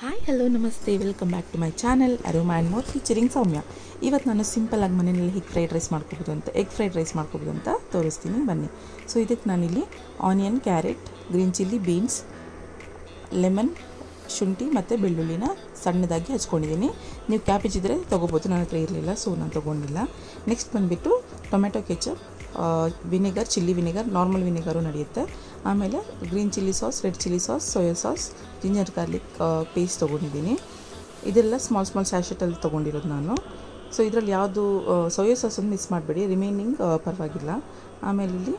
hi hello ನಮಸ್ತೆ welcome back to my channel Aroma and more featuring Soumya ಇವತ್ತು ನಾನು ಸಿಂಪಲಾಗಿ ಮನೆಯಲ್ಲಿ ಹಿಗ್ ಫ್ರೈಡ್ ರೈಸ್ ಮಾಡ್ಕೋಬೋದು ಅಂತ ಎಗ್ ಫ್ರೈಡ್ ರೈಸ್ ಮಾಡ್ಕೋಬೋದು ಅಂತ ತೋರಿಸ್ತೀನಿ ಬನ್ನಿ ಸೊ ಇದಕ್ಕೆ ನಾನಿಲ್ಲಿ onion carrot green chilli beans lemon ಶುಂಠಿ ಮತ್ತು ಬೆಳ್ಳುಳ್ಳಿನ ಸಣ್ಣದಾಗಿ ಹಚ್ಕೊಂಡಿದ್ದೀನಿ ನೀವು ಕ್ಯಾಬೇಜ್ ಇದ್ದರೆ ತೊಗೋಬೋದು ನನ್ನ ಹತ್ರ ಇರಲಿಲ್ಲ ಸೊ ನಾನು ತೊಗೊಂಡಿಲ್ಲ ನೆಕ್ಸ್ಟ್ ಬಂದುಬಿಟ್ಟು tomato ketchup vinegar chilli vinegar normal vinegar ನಡೆಯುತ್ತೆ ಆಮೇಲೆ green chilli sauce red chilli sauce soya sauce ginger garlic paste ತೊಗೊಂಡಿದ್ದೀನಿ ಇದೆಲ್ಲ ಸ್ಮಾಲ್ ಸ್ಮಾಲ್ ಸ್ಯಾಶೆಟಲ್ಲಿ ತೊಗೊಂಡಿರೋದು ನಾನು ಸೊ ಇದರಲ್ಲಿ ಯಾವುದು ಸೋಯಾ ಸಾಸನ್ನು ಮಿಸ್ ಮಾಡಬೇಡಿ ರಿಮೈನಿಂಗ್ ಪರವಾಗಿಲ್ಲ ಆಮೇಲೆ ಇಲ್ಲಿ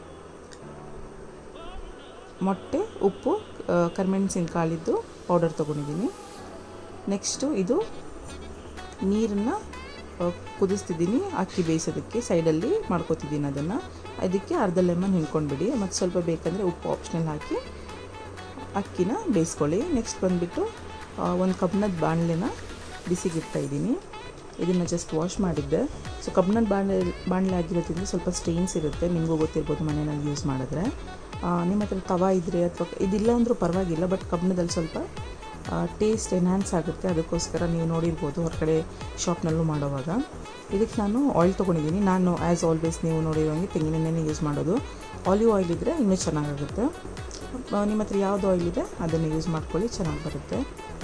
ಮೊಟ್ಟೆ ಉಪ್ಪು ಕರಿಮೆಣಸಿನ ಕಾಳಿದ್ದು ಪೌಡರ್ ತೊಗೊಂಡಿದ್ದೀನಿ ನೆಕ್ಸ್ಟು ಇದು ನೀರನ್ನು ಕುದಿಸ್ತಿದ್ದೀನಿ ಅಕ್ಕಿ ಬೇಯಿಸೋದಕ್ಕೆ ಸೈಡಲ್ಲಿ ಮಾಡ್ಕೋತಿದ್ದೀನಿ ಅದನ್ನು ಅದಕ್ಕೆ ಅರ್ಧ ಲೆಮನ್ ಹಿಂಡ್ಕೊಂಡ್ಬಿಡಿ ಮತ್ತು ಸ್ವಲ್ಪ ಬೇಕಂದರೆ ಉಪ್ಪು ಆಪ್ಷನಲ್ ಹಾಕಿ ಅಕ್ಕಿನ ಬೇಯಿಸ್ಕೊಳ್ಳಿ ನೆಕ್ಸ್ಟ್ ಬಂದುಬಿಟ್ಟು ಒಂದು ಕಬ್ಬಿಣದ ಬಾಣಲೆನ ಬಿಸಿಗಿಡ್ತಾ ಇದ್ದೀನಿ ಇದನ್ನು ಜಸ್ಟ್ ವಾಶ್ ಮಾಡಿದ್ದೆ ಸೊ ಕಬ್ಬಿಣದ ಬಾಣಲೆ ಬಾಣಲೆ ಆಗಿರೋದ್ರಿಂದ ಸ್ವಲ್ಪ ಸ್ಟೇನ್ಸ್ ಇರುತ್ತೆ ನಿಮಗೂ ಗೊತ್ತಿರ್ಬೋದು ಮನೆಯಲ್ಲಿ ಯೂಸ್ ಮಾಡಿದ್ರೆ ನಿಮ್ಮ ಹತ್ರ ತವಾ ಇದ್ದರೆ ಅಥವಾ ಇದಿಲ್ಲ ಅಂದರೂ ಪರವಾಗಿಲ್ಲ ಬಟ್ ಕಬ್ಬಿಣದಲ್ಲಿ ಸ್ವಲ್ಪ ಟೇಸ್ಟ್ ಎನ್ಹ್ಯಾನ್ಸ್ ಆಗುತ್ತೆ ಅದಕ್ಕೋಸ್ಕರ ನೀವು ನೋಡಿರ್ಬೋದು ಹೊರಗಡೆ ಶಾಪ್ನಲ್ಲೂ ಮಾಡೋವಾಗ ಇದಕ್ಕೆ ನಾನು ಆಯಿಲ್ ತೊಗೊಂಡಿದ್ದೀನಿ ನಾನು ಆ್ಯಸ್ ಆಲ್ವೇಸ್ ನೀವು ನೋಡಿರೋಂಗೆ ತೆಂಗಿನೆಣ್ಣೆನೇ ಯೂಸ್ ಮಾಡೋದು ಆಲಿವ್ ಆಯಿಲ್ ಇದ್ದರೆ ಇನ್ನೂ ಚೆನ್ನಾಗಾಗುತ್ತೆ ನಿಮ್ಮ ಹತ್ರ ಯಾವುದು ಆಯಿಲ್ ಇದೆ ಅದನ್ನು ಯೂಸ್ ಮಾಡ್ಕೊಳ್ಳಿ ಚೆನ್ನಾಗಿ ಬರುತ್ತೆ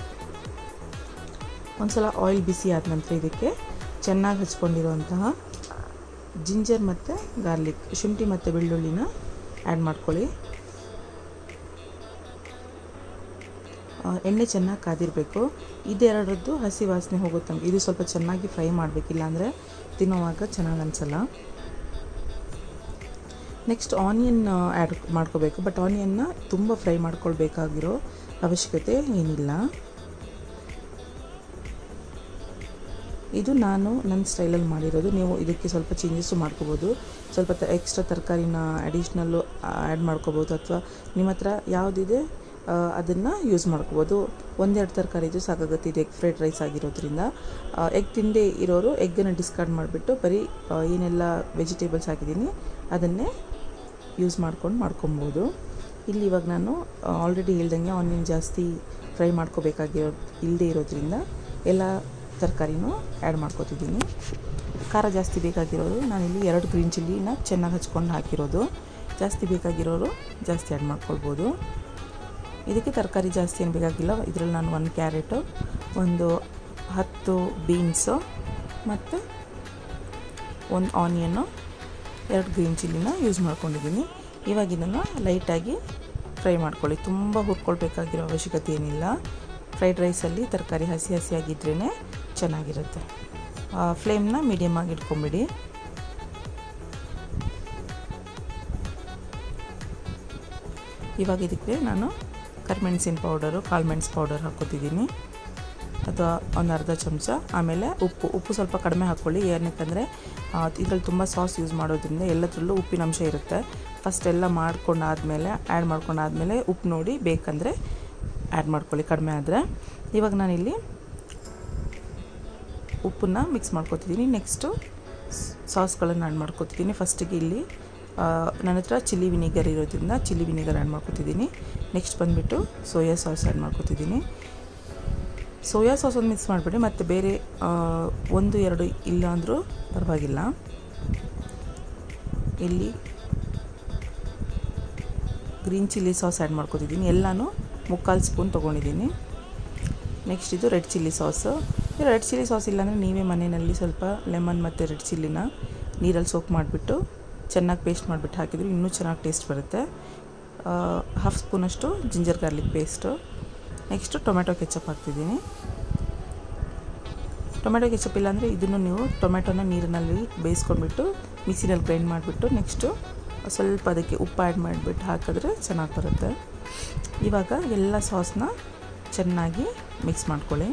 ಒಂದು ಸಲ ಆಯಿಲ್ ಬಿಸಿ ಆದ ನಂತರ ಇದಕ್ಕೆ ಚೆನ್ನಾಗಿ ಹಚ್ಕೊಂಡಿರುವಂತಹ ಜಿಂಜರ್ ಮತ್ತು ಗಾರ್ಲಿಕ್ ಶುಂಠಿ ಮತ್ತು ಬೆಳ್ಳುಳ್ಳಿನ ಆ್ಯಡ್ ಮಾಡ್ಕೊಳ್ಳಿ ಎಣ್ಣೆ ಚೆನ್ನಾಗಿ ಕಾದಿರಬೇಕು ಇದೆರಡರದ್ದು ಹಸಿ ವಾಸನೆ ಹೋಗೋ ತನಕ ಇದು ಸ್ವಲ್ಪ ಚೆನ್ನಾಗಿ ಫ್ರೈ ಮಾಡಬೇಕಿಲ್ಲ ಅಂದರೆ ತಿನ್ನೋವಾಗ ಚೆನ್ನಾಗಿ ಅನಿಸಲ್ಲ ನೆಕ್ಸ್ಟ್ ಆನಿಯನ್ ಆ್ಯಡ್ ಮಾಡ್ಕೋಬೇಕು ಬಟ್ ಆನಿಯನ್ನ ತುಂಬ ಫ್ರೈ ಮಾಡ್ಕೊಳ್ಬೇಕಾಗಿರೋ ಅವಶ್ಯಕತೆ ಏನಿಲ್ಲ ಇದು ನಾನು ನನ್ನ ಸ್ಟೈಲಲ್ಲಿ ಮಾಡಿರೋದು ನೀವು ಇದಕ್ಕೆ ಸ್ವಲ್ಪ ಚೇಂಜಸ್ಸು ಮಾಡ್ಕೋಬೋದು ಸ್ವಲ್ಪ ತ ಎಕ್ಸ್ಟ್ರಾ ತರಕಾರಿನ ಅಡಿಷ್ನಲ್ಲು ಆ್ಯಡ್ ಮಾಡ್ಕೋಬೋದು ಅಥವಾ ನಿಮ್ಮ ಹತ್ರ ಯಾವುದಿದೆ ಅದನ್ನು ಯೂಸ್ ಮಾಡ್ಕೋಬೋದು ಒಂದೆರಡು ತರಕಾರಿ ಇದು ಸಾಕಾಗುತ್ತೆ ಇದು ಎಗ್ ಫ್ರೈಡ್ ರೈಸ್ ಆಗಿರೋದ್ರಿಂದ ಎಗ್ ತಿಂದೇ ಇರೋರು ಎಗ್ಗನ್ನು ಡಿಸ್ಕಾರ್ಡ್ ಮಾಡಿಬಿಟ್ಟು ಬರೀ ಏನೆಲ್ಲ ವೆಜಿಟೇಬಲ್ಸ್ ಹಾಕಿದ್ದೀನಿ ಅದನ್ನೇ ಯೂಸ್ ಮಾಡ್ಕೊಂಡು ಮಾಡ್ಕೊಬೋದು ಇಲ್ಲಿ ಇವಾಗ ನಾನು ಆಲ್ರೆಡಿ ಹೇಳ್ದಂಗೆ ಆನಿಯನ್ ಜಾಸ್ತಿ ಫ್ರೈ ಮಾಡ್ಕೋಬೇಕಾಗಿರೋ ಇಲ್ಲದೆ ಇರೋದ್ರಿಂದ ಎಲ್ಲ ತರಕಾರಿನೂ ಆ್ಯಡ್ ಮಾಡ್ಕೋತಿದ್ದೀನಿ ಖಾರ ಜಾಸ್ತಿ ಬೇಕಾಗಿರೋರು ನಾನಿಲ್ಲಿ ಎರಡು ಗ್ರೀನ್ ಚಿಲ್ಲಿನ ಚೆನ್ನಾಗಿ ಹಚ್ಕೊಂಡು ಹಾಕಿರೋದು ಜಾಸ್ತಿ ಬೇಕಾಗಿರೋರು ಜಾಸ್ತಿ ಆ್ಯಡ್ ಮಾಡ್ಕೊಳ್ಬೋದು ಇದಕ್ಕೆ ತರಕಾರಿ ಜಾಸ್ತಿ ಏನು ಬೇಕಾಗಿಲ್ಲ ಇದರಲ್ಲಿ ನಾನು ಒಂದು ಕ್ಯಾರೆಟು ಒಂದು ಹತ್ತು ಬೀನ್ಸು ಮತ್ತು ಒಂದು ಆನಿಯನ್ನು ಎರಡು ಗ್ರೀನ್ ಚಿಲ್ಲಿನ ಯೂಸ್ ಮಾಡ್ಕೊಂಡಿದ್ದೀನಿ ಇವಾಗ ಇದನ್ನು ಲೈಟಾಗಿ ಫ್ರೈ ಮಾಡ್ಕೊಳ್ಳಿ ತುಂಬ ಹುರ್ಕೊಳ್ಬೇಕಾಗಿರೋ ಅವಶ್ಯಕತೆ ಏನಿಲ್ಲ ಫ್ರೈಡ್ ರೈಸಲ್ಲಿ ತರಕಾರಿ ಹಸಿ ಹಸಿಯಾಗಿದ್ರೇ ಚೆನ್ನಾಗಿರುತ್ತೆ ಫ್ಲೇಮ್ನ ಮೀಡಿಯಮ್ ಆಗಿ ಇಟ್ಕೊಂಬಿಡಿ ಇವಾಗ ಇದಕ್ಕೆ ನಾನು ಕರಿಮೆಣಸಿನ ಪೌಡರು ಕಾಳುಮೆಣಸು ಪೌಡರ್ ಹಾಕೋತಿದ್ದೀನಿ ಅಥವಾ ಒಂದು ಅರ್ಧ ಚಮಚ ಆಮೇಲೆ ಉಪ್ಪು ಉಪ್ಪು ಸ್ವಲ್ಪ ಕಡಿಮೆ ಹಾಕ್ಕೊಳ್ಳಿ ಏನಕ್ಕಂದರೆ ಇದರಲ್ಲಿ ತುಂಬ ಸಾಸ್ ಯೂಸ್ ಮಾಡೋದ್ರಿಂದ ಎಲ್ಲದರಲ್ಲೂ ಉಪ್ಪಿನ ಅಂಶ ಇರುತ್ತೆ ಫಸ್ಟ್ ಎಲ್ಲ ಮಾಡ್ಕೊಂಡಾದಮೇಲೆ ಆ್ಯಡ್ ಮಾಡ್ಕೊಂಡಾದಮೇಲೆ ಉಪ್ಪು ನೋಡಿ ಬೇಕಂದರೆ ಆ್ಯಡ್ ಮಾಡ್ಕೊಳ್ಳಿ ಕಡಿಮೆ ಆದರೆ ಇವಾಗ ನಾನಿಲ್ಲಿ ಉಪ್ಪನ್ನ ಮಿಕ್ಸ್ ಮಾಡ್ಕೊತಿದ್ದೀನಿ ನೆಕ್ಸ್ಟು ಸಾಸ್ಗಳನ್ನು ಆ್ಯಡ್ ಮಾಡ್ಕೊತಿದ್ದೀನಿ ಫಸ್ಟಿಗೆ ಇಲ್ಲಿ ನನ್ನ ಹತ್ರ ಚಿಲ್ಲಿ ವಿನಿಗರ್ ಇರೋದ್ರಿಂದ ಚಿಲ್ಲಿ ವಿನಿಗರ್ ಆ್ಯಡ್ ಮಾಡ್ಕೊತಿದ್ದೀನಿ ನೆಕ್ಸ್ಟ್ ಬಂದುಬಿಟ್ಟು ಸೋಯಾ ಸಾಸ್ ಆ್ಯಡ್ ಮಾಡ್ಕೊತಿದ್ದೀನಿ ಸೋಯಾ ಸಾಸ್ ಒಂದು ಮಿಕ್ಸ್ ಮಾಡಿಬಿಡಿ ಮತ್ತು ಬೇರೆ ಒಂದು ಎರಡು ಇಲ್ಲ ಅಂದರೂ ಪರವಾಗಿಲ್ಲ ಇಲ್ಲಿ ಗ್ರೀನ್ ಚಿಲ್ಲಿ ಸಾಸ್ ಆ್ಯಡ್ ಮಾಡ್ಕೊತಿದ್ದೀನಿ ಎಲ್ಲನೂ ಮುಕ್ಕಾಲು ಸ್ಪೂನ್ ತೊಗೊಂಡಿದ್ದೀನಿ ನೆಕ್ಸ್ಟ್ ಇದು red chilli sauce red chilli sauce ಇಲ್ಲಾಂದರೆ ನೀವೇ ಮನೆಯಲ್ಲಿ ಸ್ವಲ್ಪ ಲೆಮನ್ ಮತ್ತು ರೆಡ್ ಚಿಲ್ಲಿನ ನೀರಲ್ಲಿ ಸೋಪ್ ಮಾಡಿಬಿಟ್ಟು ಚೆನ್ನಾಗಿ ಪೇಸ್ಟ್ ಮಾಡಿಬಿಟ್ಟು ಹಾಕಿದರೆ ಇನ್ನೂ ಚೆನ್ನಾಗಿ ಟೇಸ್ಟ್ ಬರುತ್ತೆ ಹಾಫ್ ಸ್ಪೂನಷ್ಟು ginger garlic paste next tomato ketchup ಹಾಕ್ತಿದ್ದೀನಿ ಟೊಮೆಟೊ ಕೆಚಪ್ ಇಲ್ಲಾಂದರೆ ಇದನ್ನು ನೀವು ಟೊಮೆಟೊನ ನೀರಿನಲ್ಲಿ ಬೇಯಿಸ್ಕೊಂಡ್ಬಿಟ್ಟು ಮಿಕ್ಸಿನಲ್ಲಿ ಗ್ರೈಂಡ್ ಮಾಡಿಬಿಟ್ಟು ನೆಕ್ಸ್ಟು ಸ್ವಲ್ಪ ಅದಕ್ಕೆ ಉಪ್ಪು ಆ್ಯಡ್ ಮಾಡಿಬಿಟ್ಟು ಹಾಕಿದ್ರೆ ಚೆನ್ನಾಗಿ ಬರುತ್ತೆ ಇವಾಗ ಎಲ್ಲ ಸಾಸ್ನ ಚೆನ್ನಾಗಿ ಮಿಕ್ಸ್ ಮಾಡ್ಕೊಳ್ಳಿ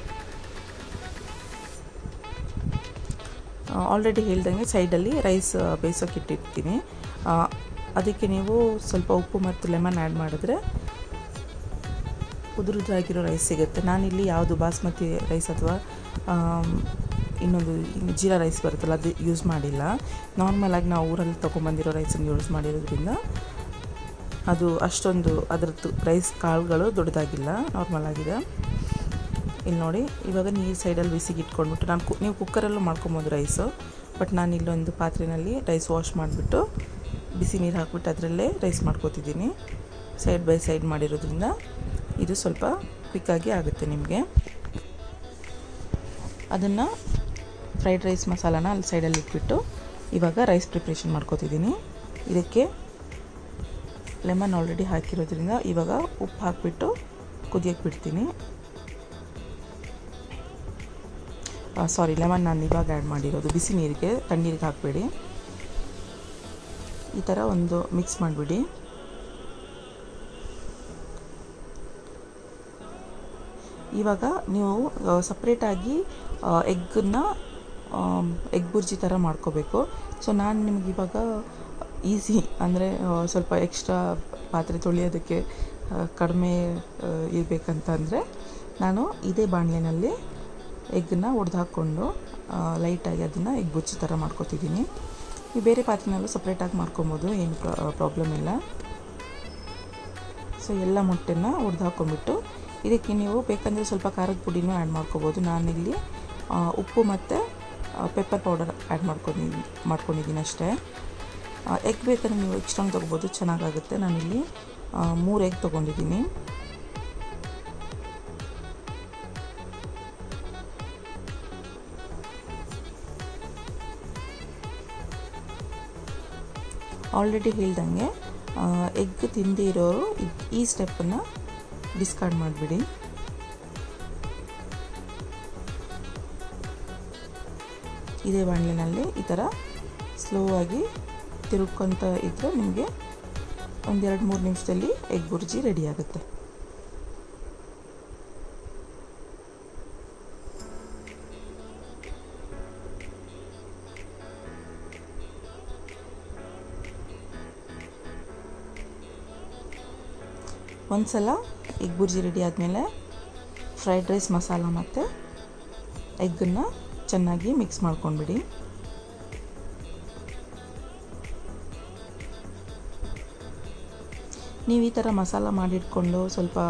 ಆಲ್ರೆಡಿ ಹೇಳ್ದಂಗೆ ಸೈಡಲ್ಲಿ ರೈಸ್ ಬೇಯಿಸೋಕೆ ಇಟ್ಟಿರ್ತೀನಿ ಅದಕ್ಕೆ ನೀವು ಸ್ವಲ್ಪ ಉಪ್ಪು ಮತ್ತು ಲೆಮನ್ ಆ್ಯಡ್ ಮಾಡಿದ್ರೆ ಉದುರುದಾಗಿರೋ ರೈಸ್ ಸಿಗುತ್ತೆ ನಾನಿಲ್ಲಿ ಯಾವುದು ಬಾಸ್ಮತಿ ರೈಸ್ ಅಥವಾ ಇನ್ನೊಂದು ಜೀರಾ ರೈಸ್ ಬರುತ್ತಲ್ಲ ಅದು ಯೂಸ್ ಮಾಡಿಲ್ಲ ನಾರ್ಮಲಾಗಿ ನಾವು ಊರಲ್ಲಿ ತೊಗೊಂಬಂದಿರೋ ರೈಸನ್ನು ಯೂಸ್ ಮಾಡಿರೋದ್ರಿಂದ ಅದು ಅಷ್ಟೊಂದು ಅದರದ್ದು ರೈಸ್ ಕಾಳುಗಳು ದೊಡ್ಡದಾಗಿಲ್ಲ ನಾರ್ಮಲ್ ಆಗಿದೆ ಇಲ್ಲಿ ನೋಡಿ ಇವಾಗ ನೀರು ಸೈಡಲ್ಲಿ ಬಿಸಿಗೆ ಇಟ್ಕೊಂಡ್ಬಿಟ್ಟು ನಾನು ಕು ನೀವು ಕುಕ್ಕರಲ್ಲೂ ಮಾಡ್ಕೊಬೋದು ರೈಸು ಬಟ್ ನಾನು ಇಲ್ಲೊಂದು ಪಾತ್ರೆಯಲ್ಲಿ ರೈಸ್ ವಾಶ್ ಮಾಡಿಬಿಟ್ಟು ಬಿಸಿ ನೀರು ಹಾಕ್ಬಿಟ್ಟು ಅದರಲ್ಲೇ ರೈಸ್ ಮಾಡ್ಕೋತಿದ್ದೀನಿ ಸೈಡ್ ಬೈ ಸೈಡ್ ಮಾಡಿರೋದ್ರಿಂದ ಇದು ಸ್ವಲ್ಪ ಕ್ವಿಕ್ಕಾಗಿ ಆಗುತ್ತೆ ನಿಮಗೆ ಅದನ್ನು ಫ್ರೈಡ್ ರೈಸ್ ಮಸಾಲಾನ ಅಲ್ಲಿ ಸೈಡಲ್ಲಿ ಇಟ್ಬಿಟ್ಟು ಇವಾಗ ರೈಸ್ ಪ್ರಿಪ್ರೇಷನ್ ಮಾಡ್ಕೋತಿದ್ದೀನಿ ಇದಕ್ಕೆ ಲೆಮನ್ ಆಲ್ರೆಡಿ ಹಾಕಿರೋದ್ರಿಂದ ಇವಾಗ ಉಪ್ಪು ಹಾಕಿಬಿಟ್ಟು ಕುದಿಯೋಕ್ಕೆ ಬಿಡ್ತೀನಿ ಸಾರಿ ಲೆಮನ್ ನಾನು ಇವಾಗ ಆ್ಯಡ್ ಮಾಡಿರೋದು ಬಿಸಿ ನೀರಿಗೆ ತಣ್ಣೀರಿಗೆ ಹಾಕಬೇಡಿ ಈ ಥರ ಒಂದು ಮಿಕ್ಸ್ ಮಾಡಿಬಿಡಿ ಇವಾಗ ನೀವು ಸಪ್ರೇಟಾಗಿ ಎಗ್ಗನ್ನ ಎಗ್ ಬುರ್ಜಿ ಥರ ಮಾಡ್ಕೋಬೇಕು ಸೊ ನಾನು ನಿಮ್ಗೆ ಇವಾಗ ಈಸಿ ಅಂದರೆ ಸ್ವಲ್ಪ ಎಕ್ಸ್ಟ್ರಾ ಪಾತ್ರೆ ತೊಳೆಯೋದಕ್ಕೆ ಕಡಿಮೆ ಇರಬೇಕಂತ ಅಂದರೆ ನಾನು ಇದೇ ಬಾಣಲೆನಲ್ಲಿ ಎಗ್ಗನ್ನ ಒಡೆದು ಹಾಕ್ಕೊಂಡು ಲೈಟಾಗಿ ಅದನ್ನು ಎಗ್ ಬುರ್ಜಿ ಥರ ಮಾಡ್ಕೊತಿದ್ದೀನಿ ಈ ಬೇರೆ ಪಾತ್ರೆನಲ್ಲೂ ಸಪ್ರೇಟಾಗಿ ಮಾಡ್ಕೊಬೋದು ಏನು ಪ್ರಾಬ್ಲಮ್ ಇಲ್ಲ ಸೊ ಎಲ್ಲ ಮೊಟ್ಟೆನ ಒಡೆದು ಹಾಕ್ಕೊಂಬಿಟ್ಟು ಇದಕ್ಕೆ ನೀವು ಬೇಕಂದರೆ ಸ್ವಲ್ಪ ಖಾರದ ಪುಡಿನೂ ಆ್ಯಡ್ ಮಾಡ್ಕೋಬೋದು ನಾನಿಲ್ಲಿ ಉಪ್ಪು ಮತ್ತು ಪೆಪ್ಪರ್ ಪೌಡರ್ ಆ್ಯಡ್ ಮಾಡ್ಕೊಂಡಿದ್ದೀನಿ ಮಾಡ್ಕೊಂಡಿದ್ದೀನಿ ಅಷ್ಟೇ ಎಗ್ ಬೇಕಂದ್ರೆ ನೀವು ಎಕ್ಸ್ಟ್ರಾಂಗ್ ತೊಗೋಬೋದು ಚೆನ್ನಾಗಾಗುತ್ತೆ ನಾನಿಲ್ಲಿ ಮೂರು ಎಗ್ ತೊಗೊಂಡಿದ್ದೀನಿ ಆಲ್ರೆಡಿ ಹೇಳ್ದಂಗೆ ಎಗ್ ತಿಂದೇ ಇರೋರು ಈ ಸ್ಟೆಪ್ಪನ್ನು ಡಿಸ್ಕಾರ್ಡ್ ಮಾಡಿಬಿಡಿ ಇದೇ ಬಾಣಲಿನಲ್ಲಿ ಈ ಥರ ಸ್ಲೋ ಆಗಿ ತಿರುಗ್ಕೊತ ಇದ್ದರೆ ನಿಮಗೆ ಒಂದೆರಡು ಮೂರು ನಿಮಿಷದಲ್ಲಿ ಎಗ್ ಬುರ್ಜಿ ರೆಡಿ ಆಗುತ್ತೆ ಒಂದು ಸಲ ಎಗ್ ಬುರ್ಜಿ ರೆಡಿ ಆದಮೇಲೆ ಫ್ರೈಡ್ ರೈಸ್ ಮಸಾಲ ಮತ್ತು ಎಗ್ಗನ್ನು ಚೆನ್ನಾಗಿ ಮಿಕ್ಸ್ ಮಾಡ್ಕೊಂಡ್ಬಿಡಿ ನೀವು ಈ ಥರ ಮಸಾಲ ಮಾಡಿಟ್ಕೊಂಡು ಸ್ವಲ್ಪ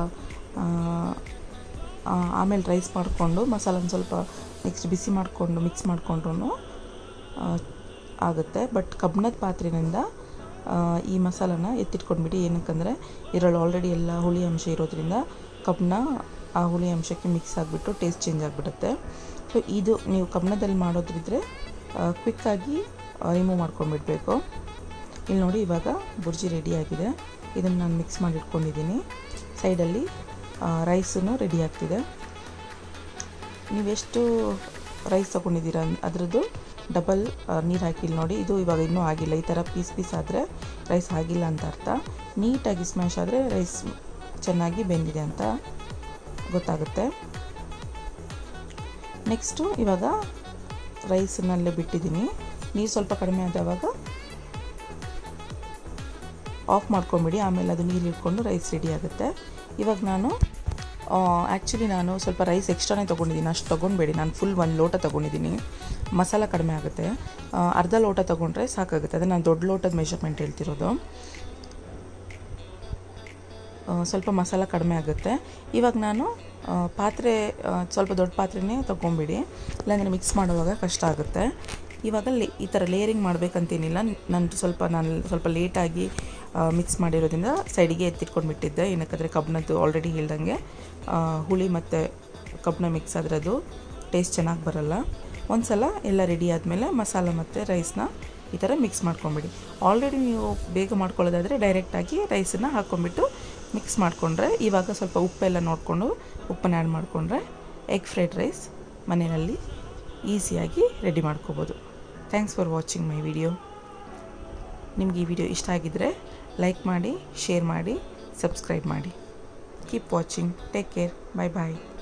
ಆಮೇಲೆ ರೈಸ್ ಮಾಡಿಕೊಂಡು ಮಸಾಲನ ಸ್ವಲ್ಪ ನೆಕ್ಸ್ಟ್ ಬಿಸಿ ಮಾಡಿಕೊಂಡು ಮಿಕ್ಸ್ ಮಾಡಿಕೊಂಡ್ರು ಆಗುತ್ತೆ ಬಟ್ ಕಬ್ಬಿಣದ ಪಾತ್ರೆಯಿಂದ ಈ ಮಸಾಲಾನ ಎತ್ತಿಟ್ಕೊಂಡ್ಬಿಡಿ ಏನಕ್ಕಂದರೆ ಇದರಲ್ಲಿ ಆಲ್ರೆಡಿ ಎಲ್ಲ ಹುಳಿ ಅಂಶ ಇರೋದ್ರಿಂದ ಕಬ್ಬನ್ನ ಆ ಹುಳಿ ಅಂಶಕ್ಕೆ ಮಿಕ್ಸ್ ಆಗಿಬಿಟ್ಟು ಟೇಸ್ಟ್ ಚೇಂಜ್ ಆಗಿಬಿಡುತ್ತೆ ಸೊ ಇದು ನೀವು ಕಬ್ಬಣದಲ್ಲಿ ಮಾಡೋದ್ರಿದ್ರೆ ಕ್ವಿಕ್ಕಾಗಿ ರಿಮೂವ್ ಮಾಡ್ಕೊಂಡ್ಬಿಡ್ಬೇಕು ಇಲ್ಲಿ ನೋಡಿ ಇವಾಗ ಬುರ್ಜಿ ರೆಡಿ ಆಗಿದೆ ಇದನ್ನು ನಾನು ಮಿಕ್ಸ್ ಮಾಡಿ ಇಟ್ಕೊಂಡಿದ್ದೀನಿ ಸೈಡಲ್ಲಿ ರೈಸೂ ರೆಡಿ ಆಗ್ತಿದೆ ನೀವೆಷ್ಟು ರೈಸ್ ತೊಗೊಂಡಿದ್ದೀರ ಅದರದ್ದು ಡಬಲ್ ನೀರು ಹಾಕಿಲ್ಲ ನೋಡಿ ಇದು ಇವಾಗ ಇನ್ನೂ ಆಗಿಲ್ಲ ಈ ಥರ ಪೀಸ್ ಪೀಸ್ ಆದರೆ ರೈಸ್ ಆಗಿಲ್ಲ ಅಂತ ಅರ್ಥ ನೀಟಾಗಿ ಸ್ಮ್ಯಾಶ್ ಆದರೆ ರೈಸ್ ಚೆನ್ನಾಗಿ ಬೆಂದಿದೆ ಅಂತ ಗೊತ್ತಾಗುತ್ತೆ ನೆಕ್ಸ್ಟು ಇವಾಗ ರೈಸನ್ನಲ್ಲೇ ಬಿಟ್ಟಿದ್ದೀನಿ ನೀರು ಸ್ವಲ್ಪ ಕಡಿಮೆ ಆದವಾಗ ಆಫ್ ಮಾಡ್ಕೊಂಬಿಡಿ ಆಮೇಲೆ ಅದು ನೀರು ಇಟ್ಕೊಂಡು ರೈಸ್ ರೆಡಿ ಆಗುತ್ತೆ ಇವಾಗ ನಾನು ಆ್ಯಕ್ಚುಲಿ ನಾನು ಸ್ವಲ್ಪ ರೈಸ್ ಎಕ್ಸ್ಟ್ರಾನೇ ತೊಗೊಂಡಿದ್ದೀನಿ ಅಷ್ಟು ತೊಗೊಳ್ಬೇಡಿ ನಾನು ಫುಲ್ ಒಂದು ಲೋಟ ತೊಗೊಂಡಿದ್ದೀನಿ ಮಸಾಲ ಕಡಿಮೆ ಆಗುತ್ತೆ ಅರ್ಧ ಲೋಟ ತೊಗೊಂಡ್ರೆ ಸಾಕಾಗುತ್ತೆ ಅದೇ ನಾನು ದೊಡ್ಡ ಲೋಟದ ಮೆಷರ್ಮೆಂಟ್ ಹೇಳ್ತಿರೋದು ಸ್ವಲ್ಪ ಮಸಾಲ ಕಡಿಮೆ ಆಗುತ್ತೆ ಇವಾಗ ನಾನು ಪಾತ್ರೆ ಸ್ವಲ್ಪ ದೊಡ್ಡ ಪಾತ್ರೆನೇ ತೊಗೊಂಬಿಡಿ ಇಲ್ಲಾಂದರೆ ಮಿಕ್ಸ್ ಮಾಡುವಾಗ ಕಷ್ಟ ಆಗುತ್ತೆ ಇವಾಗ ಲೇ ಈ ಥರ ಲೇಯರಿಂಗ್ ಮಾಡಬೇಕಂತೇನಿಲ್ಲ ನಂದು ಸ್ವಲ್ಪ ನಾನು ಸ್ವಲ್ಪ ಲೇಟಾಗಿ ಮಿಕ್ಸ್ ಮಾಡಿರೋದ್ರಿಂದ ಸೈಡಿಗೆ ಎತ್ತಿಟ್ಕೊಂಡು ಬಿಟ್ಟಿದ್ದೆ ಏನಕ್ಕಂದರೆ ಕಬ್ಬನದ್ದು ಆಲ್ರೆಡಿ ಹೇಳ್ದಂಗೆ ಹುಳಿ ಮತ್ತು ಕಬ್ಬನ ಮಿಕ್ಸ್ ಆದರೆ ಅದು ಟೇಸ್ಟ್ ಚೆನ್ನಾಗಿ ಬರಲ್ಲ ಒಂದು ಸಲ ಎಲ್ಲ ರೆಡಿ ಆದಮೇಲೆ ಮಸಾಲ ಮತ್ತು ರೈಸ್ನ ಈ ಥರ ಮಿಕ್ಸ್ ಮಾಡ್ಕೊಂಬಿಡಿ ಆಲ್ರೆಡಿ ನೀವು ಬೇಗ ಮಾಡ್ಕೊಳ್ಳೋದಾದರೆ ಡೈರೆಕ್ಟಾಗಿ ರೈಸನ್ನು ಹಾಕ್ಕೊಂಬಿಟ್ಟು ಮಿಕ್ಸ್ ಮಾಡಿಕೊಂಡ್ರೆ ಇವಾಗ ಸ್ವಲ್ಪ ಉಪ್ಪೆಲ್ಲ ನೋಡಿಕೊಂಡು ಉಪ್ಪನ್ನು ಆ್ಯಡ್ ಮಾಡಿಕೊಂಡ್ರೆ ಎಗ್ ಫ್ರೈಡ್ ರೈಸ್ ಮನೆಯಲ್ಲಿ ಈಸಿಯಾಗಿ ರೆಡಿ ಮಾಡ್ಕೋಬೋದು thanks for watching my video ನಿಮಗೆ ಈ ವಿಡಿಯೋ ಇಷ್ಟ ಆಗಿದ್ದರೆ ಲೈಕ್ ಮಾಡಿ ಶೇರ್ ಮಾಡಿ ಸಬ್ಸ್ಕ್ರೈಬ್ ಮಾಡಿ keep watching take care bye ಬಾಯ್